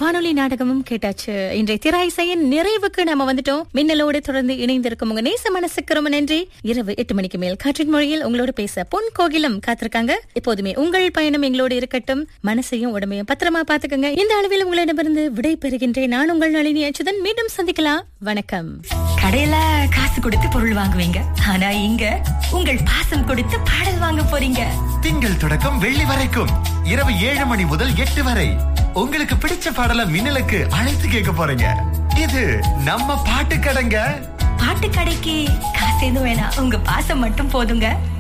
வானொலி நாடகமும் கேட்டாச்சு இன்றைய திராயிசையின் நிறைவுக்கு நாம வந்துட்டோம் மின்னலோடு தொடர்ந்து இணைந்திருக்கும் உங்க நேச மனசுக்கு ரொம்ப நன்றி இரவு எட்டு மணிக்கு மேல் காற்றின் மொழியில் உங்களோட பேச பொன் கோகிலம் காத்திருக்காங்க எப்போதுமே உங்கள் பயணம் எங்களோடு இருக்கட்டும் மனசையும் உடம்பையும் பத்திரமா பாத்துக்கோங்க இந்த அளவில் உங்களிடமிருந்து விடை பெறுகின்றேன் நான் உங்கள் நளினி அச்சுதன் மீண்டும் சந்திக்கலாம் வணக்கம் கடையில காசு கொடுத்து பொருள் வாங்குவீங்க ஆனா இங்க உங்கள் பாசம் கொடுத்து பாடல் வாங்க போறீங்க திங்கள் தொடக்கம் வெள்ளி வரைக்கும் இரவு ஏழு மணி முதல் எட்டு வரை உங்களுக்கு பிடிச்ச பாடல மின்னலுக்கு அழைத்து கேட்க போறீங்க இது நம்ம பாட்டு கடைங்க பாட்டு கடைக்கு காசு எதுவும் வேணாம் உங்க பாசம் மட்டும் போதுங்க